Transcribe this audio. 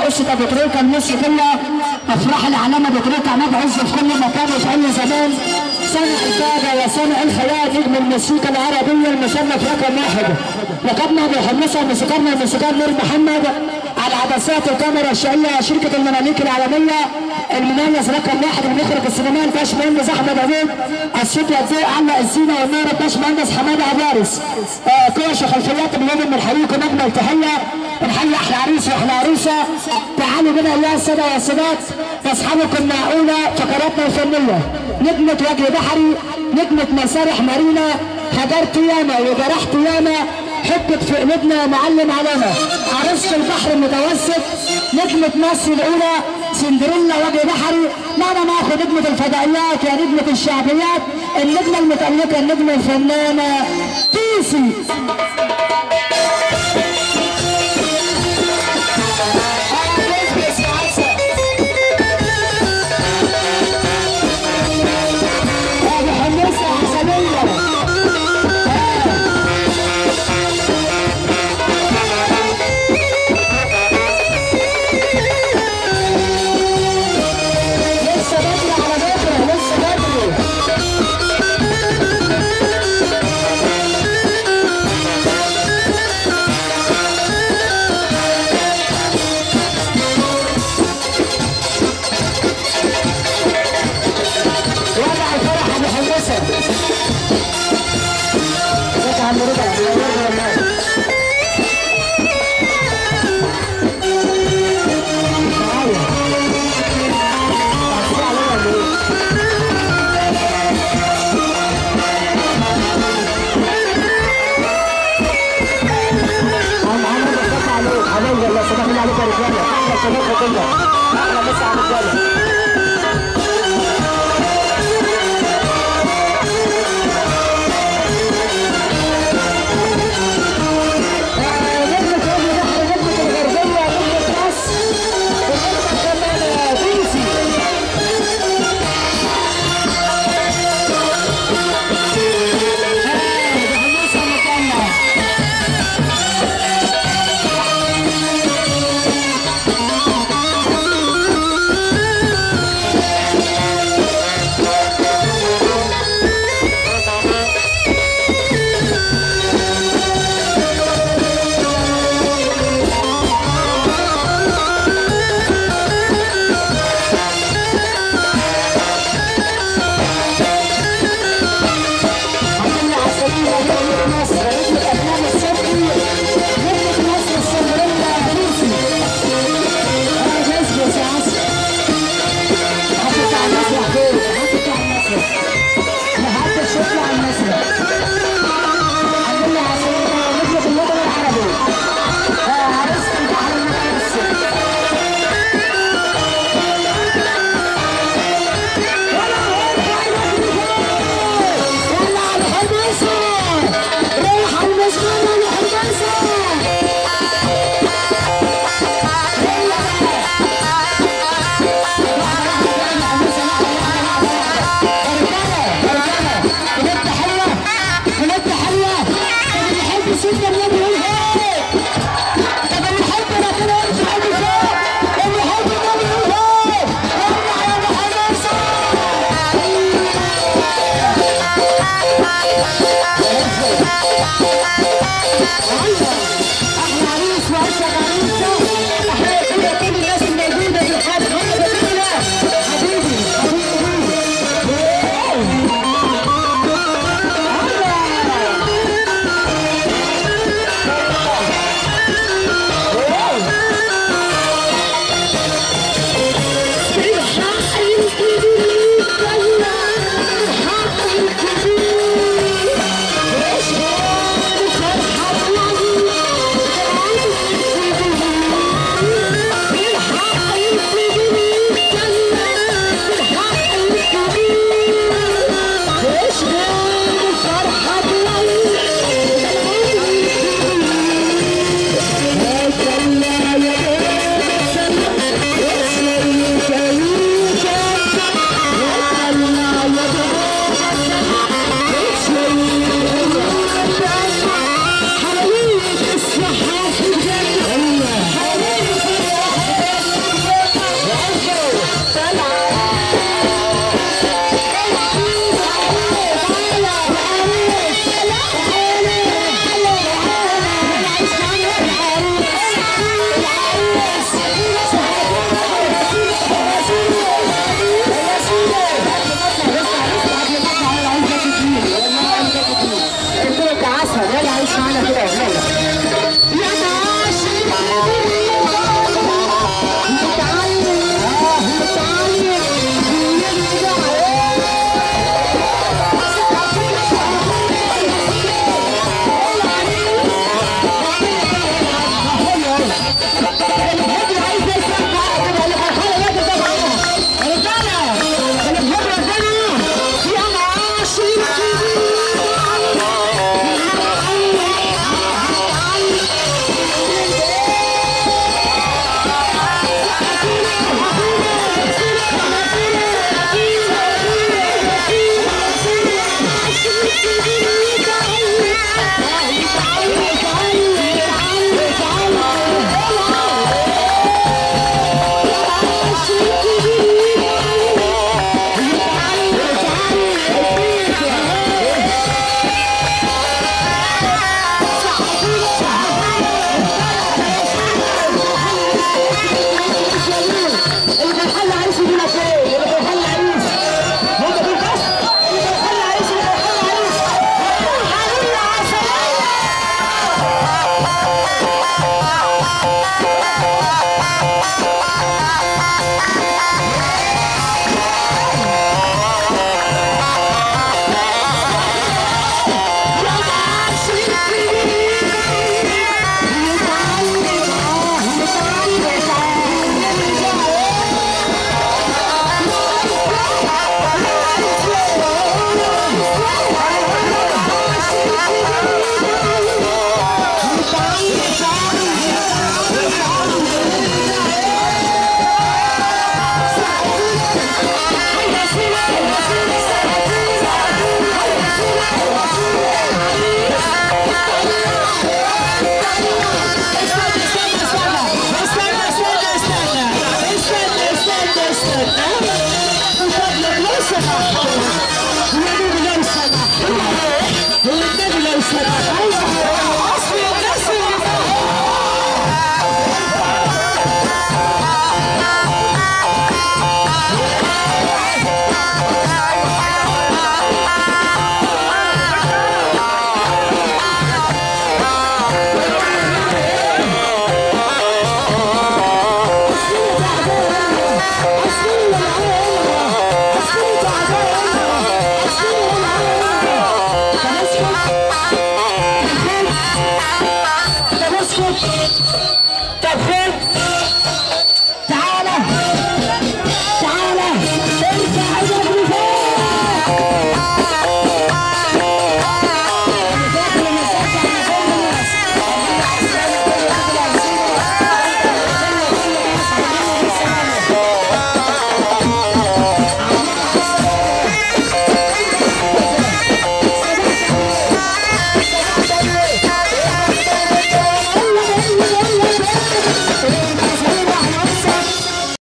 أسرة أبو تريكة المصر كلها أفراح العلامة أبو تريكة عماد عز في كل مكان وفي أي زمان صانع الكعبة وصانع الخيال نجم الموسيقى العربية المصنف رقم واحد لقبنا أبو حمصة موسيقارنا الموسيقار نور محمد على عدسات الكاميرا الشقية شركة المماليك العالمية المميز رقم واحد المخرج السينمائي الباش مهندس أحمد عبيد الصوت والضوء علق الزينة والنور الباش مهندس حمادة عبارس آه كوش خلفيات بنقدم من حريق ونجمة تحية بنحيي أحلى عريس وأحلى عروسة تعالوا بنا أيها السادة والسادات أصحابكم معقولة فقراتنا الفنية نجمة وجه بحري نجمة مسارح مارينا هجرت ياما وجرحت ياما حبك في قلوبنا معلم علامة عروسة البحر المتوسط نجمة مصر الأولى سندريلا وجه بحري معنا معاكم نجمة الفضائيات يا نجمة الشعبيات النجمة المتألقة النجمة الفنانة تيسي أبو حمصة عسلية لسه بدري على فكرة لسه بدري وضع الفرح ابو حمصة ازيك يا عم رضا منورنا والله تعالى تعالى عليا ولا ايه؟ عم عم بصك عليك حبايبي الله صباح الله عليك يا رجاله احلى شباب كلها احلى مسا على الرجاله نجمة وجه بحر نجمة الغربية نجمة مصر ونجمة كمان بيسي بحمصها مكاننا تحت